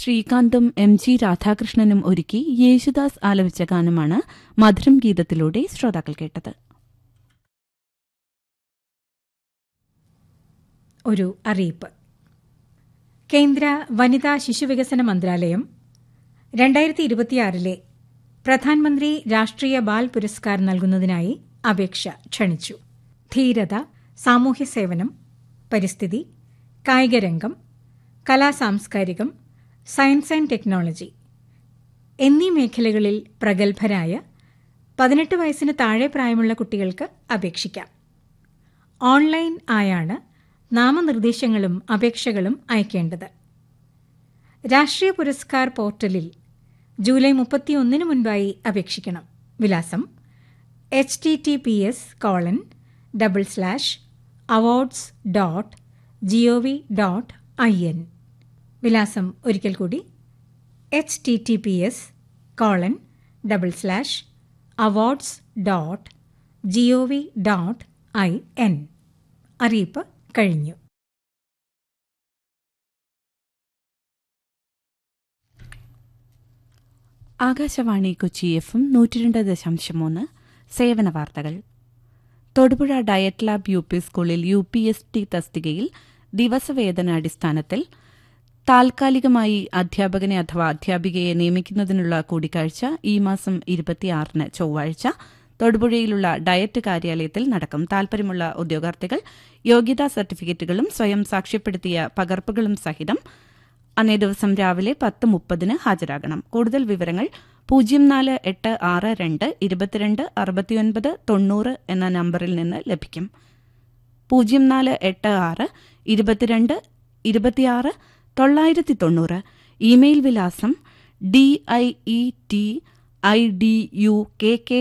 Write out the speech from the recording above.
ശ്രീകാന്തും M G രാധാകൃഷ്ണനും ഒരുക്കി യേശുദാസ് ആലപിച്ച ഗാനമാണ് മധുരം ഗീതത്തിലൂടെ ശ്രോതാക്കൾ കേട്ടത് ഒരു അറിയിപ്പ് കേന്ദ്ര വനിതാ ശിശുവികസന മന്ത്രാലയം രണ്ടായിരത്തി ഇരുപത്തിയാറിലെ പ്രധാനമന്ത്രി രാഷ്ട്രീയ ബാൽ പുരസ്കാർ നൽകുന്നതിനായി അപേക്ഷ ക്ഷണിച്ചു ധീരത സാമൂഹ്യ സേവനം പരിസ്ഥിതി കായികരംഗം കലാസാംസ്കാരികം സയൻസ് ആൻഡ് ടെക്നോളജി എന്നീ മേഖലകളിൽ പ്രഗത്ഭരായ പതിനെട്ട് വയസ്സിന് താഴെ പ്രായമുള്ള കുട്ടികൾക്ക് അപേക്ഷിക്കാം ഓൺലൈൻ ആയാണ് നാമനിർദ്ദേശങ്ങളും അപേക്ഷകളും അയക്കേണ്ടത് രാഷ്ട്രീയ പുരസ്കാർ പോർട്ടലിൽ ജൂലൈ മുപ്പത്തിയൊന്നിന് മുൻപായി അപേക്ഷിക്കണം വിലാസം H T T P S colon double slash awards dot G O V dot I N വിലാസം ഒരിക്കൽ കൂടി H T T P S colon double slash awards dot G O V dot I N അറിയിപ്പ് കഴിഞ്ഞു ആകാശവാണി കൊച്ചി എഫും നൂറ്റിരണ്ട് ദശാംശം മൂന്ന് സേവന വാർത്തകൾ തൊടുപുഴ ഡയറ്റ് ലാബ് യു പി സ്കൂളിൽ യു പി എസ് ടി തസ്തികയിൽ ദിവസവേതനാടിസ്ഥാനത്തിൽ താൽക്കാലികമായി അധ്യാപകനെ അഥവാ അധ്യാപികയെ നിയമിക്കുന്നതിനുള്ള കൂടിക്കാഴ്ച ഈ മാസം ഇരുപത്തിയാറിന് ചൊവ്വാഴ്ച തൊടുപുഴയിലുള്ള ഡയറ്റ് കാര്യാലയത്തിൽ നടക്കും താൽപര്യമുള്ള ഉദ്യോഗാർത്ഥികൾ യോഗ്യതാ സർട്ടിഫിക്കറ്റുകളും സ്വയം സാക്ഷ്യപ്പെടുത്തിയ പകർപ്പുകളും സഹിതം അന്നേ ദിവസം രാവിലെ പത്ത് മുപ്പതിന് ഹാജരാകണം കൂടുതൽ വിവരങ്ങൾ പൂജ്യം നാല് എട്ട് ആറ് രണ്ട് ഇരുപത്തിരണ്ട് അറുപത്തിയൊൻപത് തൊണ്ണൂറ് എന്ന നമ്പറിൽ നിന്ന് ലഭിക്കും പൂജ്യം നാല് എട്ട് ആറ് ഇരുപത്തിരണ്ട് ഇരുപത്തിയാറ് തൊള്ളായിരത്തി തൊണ്ണൂറ് ഇമെയിൽ വിലാസം D I E T I D U K K